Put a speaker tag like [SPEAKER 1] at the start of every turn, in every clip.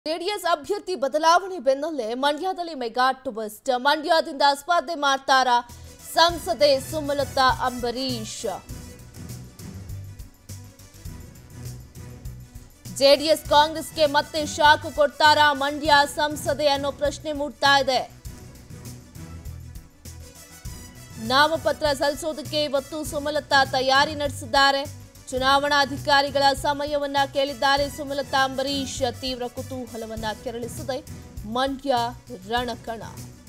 [SPEAKER 1] JDS ಅಭ್ಯರ್ಥಿ ಬದಲಾವಣೆ ಬೆನ್ನಲ್ಲೇ ಮಂಡ್ಯದಲ್ಲಿ ಮೆಗಾ ಟ್ವಿಸ್ಟ್ ಮಂಡ್ಯದಿಂದ ಸ್ಪರ್ಧೆ ಮಾಡ್ತಾರ ಸಂಸದೆ ಸುಮಲತಾ ಅಂಬರೀಶ್ ಜೆಡಿಎಸ್ ಕಾಂಗ್ರೆಸ್ಗೆ ಮತ್ತೆ ಶಾಕ್ ಕೊಡ್ತಾರಾ ಮಂಡ್ಯ ಸಂಸದೆ ಅನ್ನೋ ಪ್ರಶ್ನೆ ಮೂಡ್ತಾ ಇದೆ ನಾಮಪತ್ರ ಸಲ್ಲಿಸೋದಕ್ಕೆ ಇವತ್ತು ಸುಮಲತಾ ತಯಾರಿ ನಡೆಸಿದ್ದಾರೆ ಚುನಾವಣಾಧಿಕಾರಿಗಳ ಸಮಯವನ್ನ ಕೇಳಿದ್ದಾರೆ ಸುಮಲತಾ ಅಂಬರೀಶ್ ತೀವ್ರ ಕುತೂಹಲವನ್ನ ಕೆರಳಿಸಿದೆ ಮಂಡ್ಯ ರಣಕಣ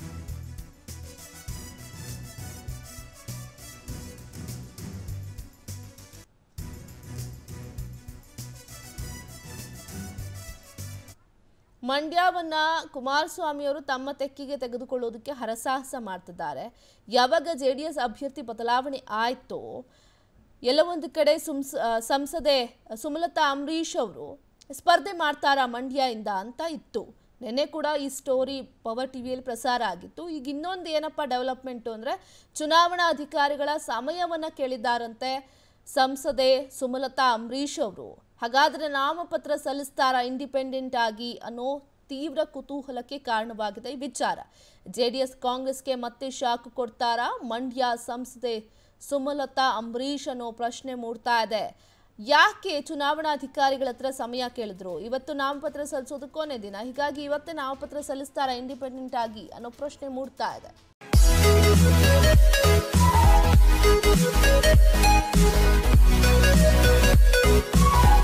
[SPEAKER 1] ಮಂಡ್ಯವನ್ನ ಕುಮಾರಸ್ವಾಮಿ ಅವರು ತಮ್ಮ ತೆಕ್ಕಿಗೆ ತೆಗೆದುಕೊಳ್ಳೋದಕ್ಕೆ ಹರಸಾಹಸ ಮಾಡ್ತಿದ್ದಾರೆ ಯಾವಾಗ ಜೆ ಡಿ ಎಸ್ ಅಭ್ಯರ್ಥಿ ಬದಲಾವಣೆ ಆಯ್ತೋ ಎಲ್ಲ ಒಂದು ಕಡೆ ಸುಮ್ಸ್ ಆ, ಸಂಸದೆ ಸುಮಲತಾ ಅಂಬರೀಶ್ ಅವರು ಸ್ಪರ್ಧೆ ಮಾಡ್ತಾರಾ ಮಂಡ್ಯದಿಂದ ಅಂತ ಇತ್ತು ನಿನ್ನೆ ಕೂಡ ಈ ಸ್ಟೋರಿ ಪವರ್ ಟಿವಿಯಲ್ಲಿ ಪ್ರಸಾರ ಆಗಿತ್ತು ಈಗ ಇನ್ನೊಂದು ಏನಪ್ಪ ಡೆವಲಪ್ಮೆಂಟು ಅಂದರೆ ಚುನಾವಣಾ ಅಧಿಕಾರಿಗಳ ಸಮಯವನ್ನು ಕೇಳಿದ್ದಾರಂತೆ ಸಂಸದೆ ಸುಮಲತಾ ಅಂಬರೀಶ್ ಅವರು ಹಾಗಾದ್ರೆ ನಾಮಪತ್ರ ಸಲ್ಲಿಸ್ತಾರಾ ಇಂಡಿಪೆಂಡೆಂಟ್ ಆಗಿ ಅನ್ನೋ ತೀವ್ರ ಕುತೂಹಲಕ್ಕೆ ಕಾರಣವಾಗಿದೆ ಈ ವಿಚಾರ ಜೆಡಿಎಸ್ ಕಾಂಗ್ರೆಸ್ಗೆ ಮತ್ತೆ ಶಾಕ್ ಕೊಡ್ತಾರಾ ಮಂಡ್ಯ ಸಂಸದೆ ಸುಮಲತಾ ಅಂಬರೀಶ್ ಅನ್ನೋ ಪ್ರಶ್ನೆ ಮೂಡ್ತಾ ಇದೆ ಯಾಕೆ ಚುನಾವಣಾಧಿಕಾರಿಗಳ ಹತ್ರ ಸಮಯ ಕೇಳಿದ್ರು ಇವತ್ತು ನಾಮಪತ್ರ ಸಲ್ಲಿಸೋದು ಕೊನೆ ದಿನ ಹೀಗಾಗಿ ಇವತ್ತೇ ನಾಮಪತ್ರ ಸಲ್ಲಿಸ್ತಾರಾ ಇಂಡಿಪೆಂಡೆಂಟ್ ಆಗಿ ಅನ್ನೋ ಪ್ರಶ್ನೆ ಮೂಡ್ತಾ ಇದೆ
[SPEAKER 2] Thank you.